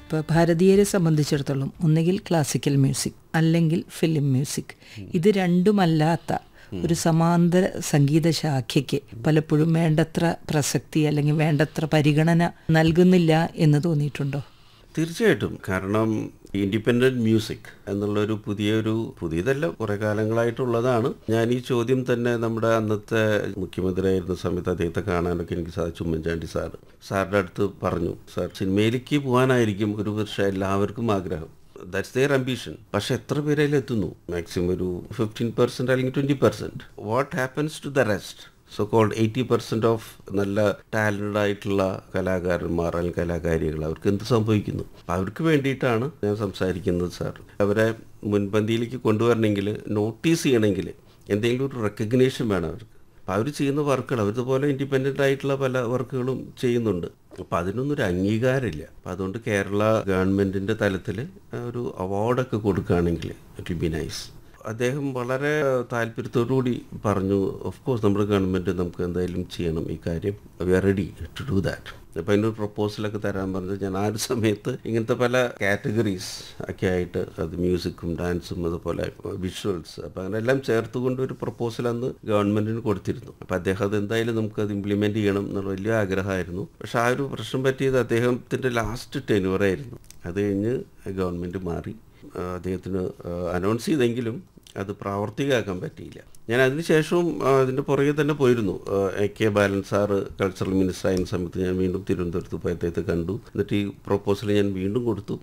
ഇപ്പോൾ ഭാരതീയരെ സംബന്ധിച്ചിടത്തോളം ഒന്നുകിൽ ക്ലാസിക്കൽ മ്യൂസിക് അല്ലെങ്കിൽ ഫിലിം മ്യൂസിക് ഇത് രണ്ടുമല്ലാത്ത ഒരു സമാന്തര സംഗീത ശാഖയ്ക്ക് പലപ്പോഴും വേണ്ടത്ര പ്രസക്തി അല്ലെങ്കിൽ വേണ്ടത്ര പരിഗണന നൽകുന്നില്ല എന്ന് തോന്നിയിട്ടുണ്ടോ തീർച്ചയായിട്ടും കാരണം ഇൻഡിപെൻഡൻറ്റ് മ്യൂസിക് എന്നുള്ളൊരു പുതിയൊരു പുതിയതല്ല കുറേ കാലങ്ങളായിട്ടുള്ളതാണ് ഞാൻ ഈ ചോദ്യം തന്നെ നമ്മുടെ അന്നത്തെ മുഖ്യമന്ത്രിയായിരുന്ന സമയത്ത് അദ്ദേഹത്തെ കാണാനൊക്കെ എനിക്ക് സാധിച്ചു ഉമ്മൻചാണ്ടി സാറ് സാറിൻ്റെ അടുത്ത് പറഞ്ഞു സാർ സിനിമയിലേക്ക് പോകാനായിരിക്കും ഒരു പക്ഷേ എല്ലാവർക്കും ആഗ്രഹം ദാറ്റ്സ് ദെയർ അംബിഷൻ പക്ഷെ എത്ര പേര് അതിലെത്തുന്നു മാക്സിമം ഒരു ഫിഫ്റ്റീൻ പെർസെൻറ്റ് അല്ലെങ്കിൽ twenty percent what happens to the rest so called eighty percent of നല്ല ടാലൻറ്റഡ് ആയിട്ടുള്ള കലാകാരന്മാർ അല്ലെങ്കിൽ കലാകാരികൾ അവർക്ക് എന്ത് സംഭവിക്കുന്നു അപ്പം അവർക്ക് വേണ്ടിയിട്ടാണ് ഞാൻ സംസാരിക്കുന്നത് സാർ അവരെ മുൻപന്തിയിലേക്ക് കൊണ്ടുവരണമെങ്കിൽ നോട്ടീസ് ചെയ്യണമെങ്കിൽ എന്തെങ്കിലും ഒരു റെക്കഗ്നേഷൻ വേണം അവർക്ക് അപ്പോൾ അവർ ചെയ്യുന്ന വർക്കുകൾ അവരിതുപോലെ ഇൻഡിപെൻഡൻ്റ് ആയിട്ടുള്ള പല വർക്കുകളും ചെയ്യുന്നുണ്ട് അപ്പോൾ അതിനൊന്നും ഒരു അംഗീകാരമില്ല അപ്പോൾ അതുകൊണ്ട് കേരള ഗവൺമെൻറ്റിൻ്റെ തലത്തിൽ ഒരു അവാർഡൊക്കെ കൊടുക്കുകയാണെങ്കിൽ ഇറ്റ് വിൽ ബി നൈസ് അദ്ദേഹം വളരെ താല്പര്യത്തോടുകൂടി പറഞ്ഞു ഓഫ് കോഴ്സ് നമ്മുടെ ഗവൺമെൻറ് നമുക്ക് എന്തായാലും ചെയ്യണം ഈ കാര്യം we are ready to do that അപ്പോൾ അതിനൊരു പ്രപ്പോസലൊക്കെ തരാൻ പറഞ്ഞത് ഞാൻ ആ ഒരു സമയത്ത് ഇങ്ങനത്തെ പല കാറ്റഗറീസ് ഒക്കെ ആയിട്ട് അത് മ്യൂസിക്കും ഡാൻസും അതുപോലെ വിഷ്വൽസ് അപ്പോൾ അങ്ങനെ എല്ലാം ചേർത്തുകൊണ്ട് ഒരു പ്രപ്പോസൽ അന്ന് ഗവൺമെൻറ്റിന് കൊടുത്തിരുന്നു അപ്പോൾ അദ്ദേഹം അത് എന്തായാലും നമുക്ക് അത് ഇംപ്ലിമെൻറ്റ് ചെയ്യണം എന്നുള്ള വലിയ ആഗ്രഹമായിരുന്നു പക്ഷേ ആ ഒരു പ്രശ്നം പറ്റിയത് അദ്ദേഹത്തിൻ്റെ ലാസ്റ്റ് ടെനുവറായിരുന്നു അത് കഴിഞ്ഞ് ഗവൺമെൻറ് മാറി അദ്ദേഹത്തിന് അനൗൺസ് ചെയ്തെങ്കിലും അത് പ്രാവർത്തികമാക്കാൻ പറ്റിയില്ല ഞാൻ അതിനുശേഷവും അതിൻ്റെ പുറകെ തന്നെ പോയിരുന്നു A K Balan sir cultural minister ആയിരുന്ന സമയത്ത് ഞാൻ വീണ്ടും തിരുവനന്തപുരത്ത് പോയി അദ്ദേഹത്തെ കണ്ടു എന്നിട്ട് ഈ പ്രൊപ്പോസൽ ഞാൻ വീണ്ടും കൊടുത്തു